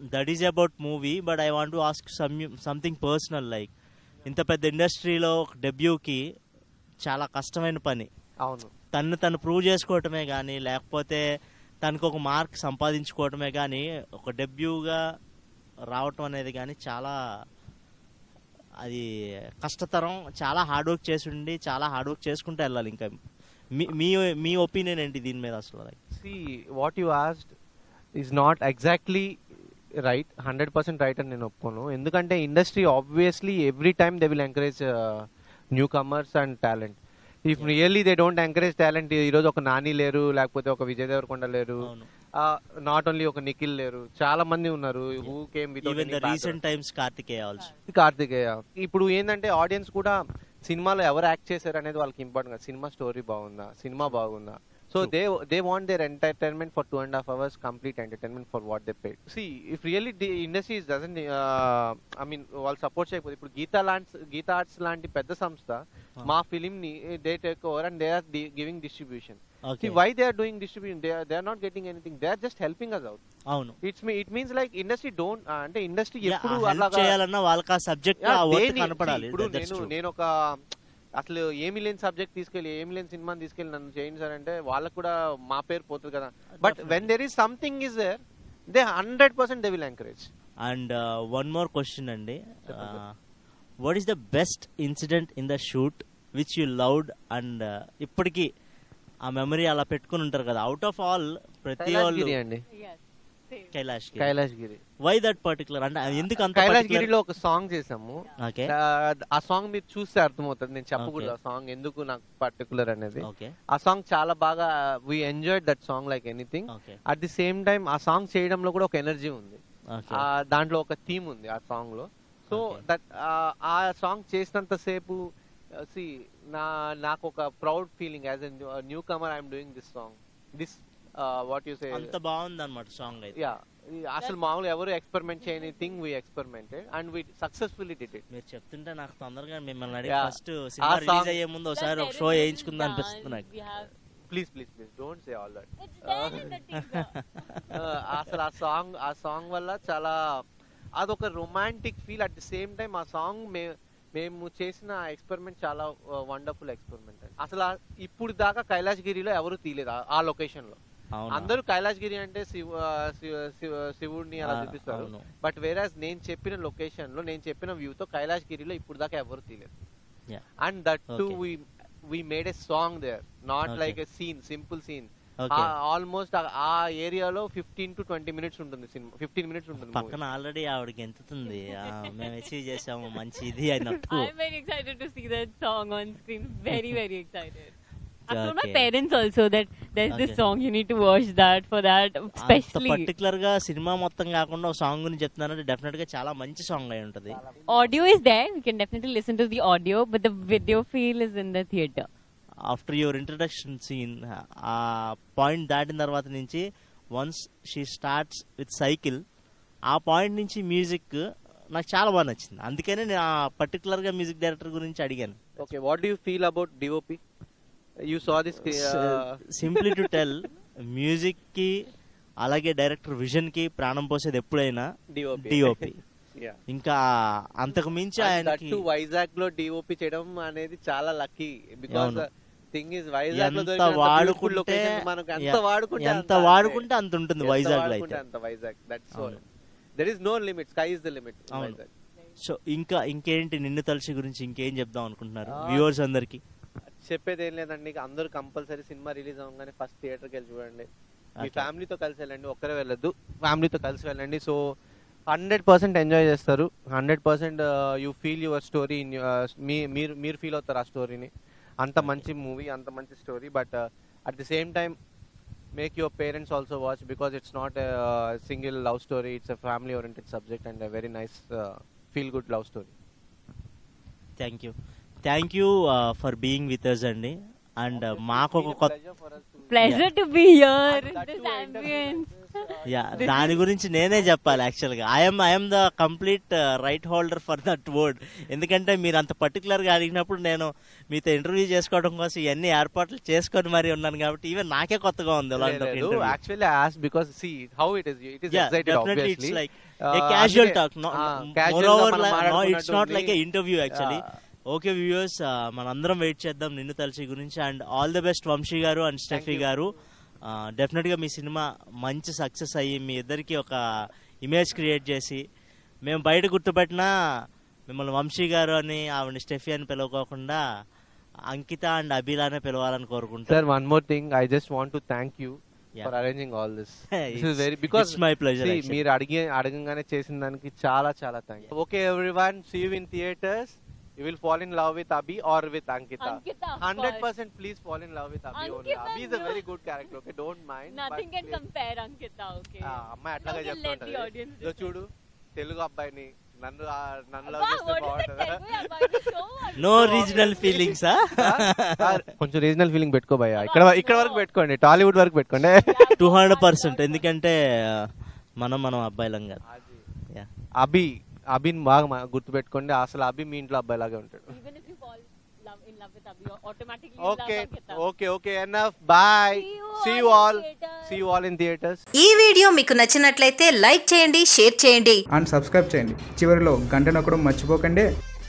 That is about movie but I want to ask some something personal like ఇంత పెద్ద ఇండస్ట్రీలో డెబ్యూకి చాలా కష్టమైన పని అవును తను తను ప్రూవ్ చేసుకోవటమే కానీ లేకపోతే తనకు ఒక మార్క్ సంపాదించుకోవటమే కానీ ఒక డెబ్యూగా రావటం అనేది కానీ చాలా అది కష్టతరం చాలా హార్డ్ వర్క్ చేసి ఉండి చాలా హార్డ్ వర్క్ చేసుకుంటూ వెళ్ళాలి ఇంకా మీ మీ మీ ఒపీనియన్ ఏంటి దీని మీద అసలు like? See what you asked is not exactly right hundred percent right అని నేను ఒప్పుకోను ఎందుకంటే industry obviously every time they will encourage newcomers and talent if really they don't encourage talent ఈరోజు ఒక నాని లేరు లేకపోతే ఒక విజయ్ దేవరకొండ లేరు అవును నాట్ ఓన్లీ ఒక నిఖిల్ లేరు చాలా మంది ఉన్నారు who came even the recent times Karthikeya also Karthikeya ఇప్పుడు ఏంటంటే ఆడియన్స్ కూడా సినిమాలో ఎవరు యాక్ట్ చేశారు అనేది వాళ్ళకి ఇంపార్టెంట్ కదా సినిమా స్టోరీ బాగుందా సినిమా బాగుందా so they they want their entertainment for two and half hours complete entertainment for what they paid see if really industry doesn't I mean వాళ్ళు సపోర్ట్ చేయకపోతే ఇప్పుడు గీతా లాంటి గీతా ఆర్ట్స్ లాంటి పెద్ద సంస్థ మా ఫిలిం ని they take over and they are giving distribution okay why they are doing distribution they they are not getting anything they are just helping us out అవును it's me it means like industry don't అంటే industry ఎప్పుడు help అలాగా చేయాలన్నా వాళ్ళకి ఆ subject Yeah, ఆ work దేని- కనపడాలి ఇప్పుడు That's నేను true. నేను ఒక అసలు ఏమి లేని సబ్జెక్ట్ తీసుకెళ్ళి ఏమి లేని సినిమాని తీసుకెళ్ళి నన్ను చేయండి సార్ అంటే వాళ్ళకు కూడా మా పేరు పోతుంది కదా but when there is something is there they hundred percent they will encourage and one more question అండి what is the best incident in the shoot which you loved and ఇప్పటికీ ఆ మెమరీ అలా పెట్టుకుని ఉంటారు కదా అవుట్ ఆఫ్ ఆల్ ప్రతి వాళ్ళు గిరి అండి Yes. Same. Kailash Kailash Giri why that particular అంటే ఎందుకు అంత కైలాష్ గిరిలో ఒక సాంగ్ చేసాము ఓకే ఆ, ఆ సాంగ్ మీరు చూస్తే అర్థమవుతుంది నేను చెప్పకూడదు ఆ Okay. సాంగ్ ఎందుకు నాకు పర్టికులర్ అనేది ఓకే ఆ సాంగ్ చాలా బాగా we enjoyed that song like anything okay at the same time ఆ సాంగ్ చేయడంలో కూడా ఒక ఎనర్జీ ఉంది ఓకే ఆ దాంట్లో ఒక థీమ్ ఉంది ఆ సాంగ్ లో సో Okay. దట్ ఆ సాంగ్ చేసినంత సేపు సి నా నాకు ఒక proud feeling as newcomer I'm doing this song this what you say అంత బాగుంది అనమాట సాంగ్ అయితే యా అసలు మామూలు ఎవరు ఎక్స్పెరిమెంట్ చేయని thing we experimented and we successfully did it మీరు చెప్తుంటే నాకు తొందరగా మిమ్మల్ని అడిగి Yeah. First cinema song- release అయ్యే ముందు ఒకసారి Plus ఒక there షో is వేయించుకుందా dance, అనిపిస్తుంది నాకు we have- please please please don't say all that It's there in the teaser. అసలు ఆ సాంగ్ ఆ సాంగ్ వల్ల చాలా అదొక romantic feel at the same time ఆ సాంగ్ మే మేము చేసిన ఎక్స్పెరిమెంట్ చాలా వండర్ఫుల్ ఎక్స్పెరిమెంట్ అసలు ఆ- ఇప్పుడు దాకా కైలాష్ గిరిలో ఎవరు తీయలేదు ఆ- ఆ లొకేషన్ లో అవునా? అందరూ కైలాష్ గిరి అంటే శివ శివ- శివ- శివుడిని అలా ఆ, చూపిస్తారు అవును. బట్ వేరాజ్ నేను చెప్పిన లొకేషన్ లో నేను చెప్పిన వ్యూ తో కైలాష్ గిరిలో ఇప్పుడు దాకా ఎవరు తీయలేదు Yeah. And that to Okay. We we made a song there not Okay. Like a scene simple scene Okay. Almost ఆ ఏరియాలో ఫిఫ్టీన్ టు ట్వంటీ మినిట్స్ ఉంటుంది సినిమా ఫిఫ్టీన్ మినిట్స్ ఉంటుంది movie. పక్కన ఆల్రెడీ ఆవిడకి ఎంతుతుంది ఆ, మేము అచీవ్ చేసాము మంచి ఇది అన్నట్టు I'm very excited to see that song on screen. Very, very excited. I told my Okay. parents also that there's this Okay. song, you need to watch that for that, అంత especially. Particular గా cinema మొత్తం కాకుండా ఒక song గురించి చెప్తున్నారంటే definite గా చాలా మంచి సాంగ్ అయి ఉంటది Audio is there, we can definitely listen to the audio, but the video feel is in the theater. After your introduction scene ఆ పాయింట్ దాటిన తర్వాత నుంచి once she starts with cycle ఆ పాయింట్ నుంచి మ్యూజిక్ నాకు చాలా బాగా నచ్చింది అందుకనే నేను ఆ పర్టికులర్ గా మ్యూజిక్ డైరెక్టర్ గురించి అడిగాను okay what do you feel about DOP you saw this simply to tell music కి అలాగే డైరెక్టర్ విజన్ కి ప్రాణం పోసేది ఎప్పుడైనా డిఓపి డిఓపి ఇంకా అంతకు మించి ఆయనకి వైజాగ్ లో డిఓపి చేయడం అనేది చాలా లక్కీ బికాస్ అవును. థింగ్ ఇస్ వైజాగ్ లో ఎంత దొరికినంత beautiful వాడుకుంటే location మనకు ఎంత Yeah. వాడుకుంటే ఎంత అంత వాడుకుంటే అంత ఉంటుంది ఎంత వైజాగ్ లో వాడుకుంటే అయితే అంత వైజాగ్ దట్స్ అవును. There is no limit sky is the limit అవును. వైజాగ్ సో ఇంకా ఇంకేంటి నిన్ను తలసి గురించి ఇంకేం చెప్దాం అనుకుంటున్నారు ఆ. వ్యూవర్స్ అందరికి చెప్పేది ఏం లేదండి అందరూ కంపల్సరీ సినిమా రిలీజ్ అవ్వగానే ఫస్ట్ థియేటర్కి వెళ్ళి చూడండి మీ Okay. ఫ్యామిలీతో కలిసి వెళ్ళండి ఒక్కరే వెళ్ళొద్దు ఫ్యామిలీతో కలిసి వెళ్ళండి సో హండ్రెడ్ పర్సెంట్ ఎంజాయ్ చేస్తారు hundred percent you feel your story in మీ మీరు మీరు ఫీల్ అవుతారు ఆ స్టోరీని అంత మంచి మూవీ అంత మంచి story but at the same time make your parents also watch because it's not single love story it's a family oriented subject and very nice feel good love story thank you thank you for being with us అండి and మాకు ఒక కొత్త Pleasure to be here in this ambience. Yeah దాని గురించి నేనే చెప్పాలి యాక్చువల్గా I'm I'm the complete right holder for that word ఎందుకంటే మీరు అంత పర్టికులర్గా అడిగినప్పుడు నేను మీతో ఇంటర్వ్యూ చేసుకోవడం కోసం ఇవన్నీ ఏర్పాట్లు చేసుకొని మరీ ఉన్నాను కాబట్టి ఈవెన్ నాకే కొత్తగా ఉంది అలాంటి ఒక interview. Actually as because see how it is it is Yeah, excited definitely obviously it's like a casual talk. No, moreover, like, no, it's not like a interview actually. Okay viewers మనందరం wait చేద్దాం నిన్ను తలచి గురించి and all the best Vamsi గారు and Steffi గారు definite గా మీ cinema మంచి success అయ్యి మీ ఇద్దరికి ఒక ఇమేజ్ క్రియేట్ చేసి మేము బయట గుర్తుపెట్టినా మిమ్మల్ని వంశీ గారు అని ఆవిడ స్టెఫీ అని పిలవకోకుండా అంకిత అండ్ అభిలానే పిలవాలని కోరుకుంటారు sir one more thing I just want to thank you Yeah. For arranging all this this is It's- very because it's my pleasure, actually. మీరు అడిగి అడగంగానే చేసిన దానికి చాలా చాలా thank okay everyone see you in theatres you will fall in love with Abhi or with Ankita Ankita, of hundred course. Percent please fall in love with Abhi only Ankita, Abhi is a no. Very good character okay don't mind Nothing can compare, Ankita, okay? అమ్మాయి అట్లాగే Okay, let the చెప్తుంటది audience ఇదో decide. చూడు తెలుగు అబ్బాయిని నన్ను ఆ, నన్ను love Wow, చేస్తే what is that బాగుంటుంది Telugu about the show? No regional feelings కొంచెం రీజనల్ ఫీలింగ్ పెట్టుకో భయ్యా ఇక్కడ ఇక్కడ వరకు పెట్టుకోండి టాలీవుడ్ వరకు పెట్టుకోండి టూ హండ్రెడ్ పర్సెంట్ ఎందుకంటే ఆ, మనం మనం అబ్బాయిలం కాదు Yeah. అభి అభిని బాగా మ- గుర్తు పెట్టుకోండి అసలు అభి మీ ఇంట్లో అబ్బాయి లాగా ఉంటాడు Even if you fall love, in love with Abhi, you automatically okay love Ankita. Okay okay enough bye See you see all you in all theatres. See you all in theatres ఈ video మీకు నచ్చినట్లయితే like చేయండి share చేయండి and subscribe చేయండి చివరిలో గంట నొక్కడం మర్చిపోకండి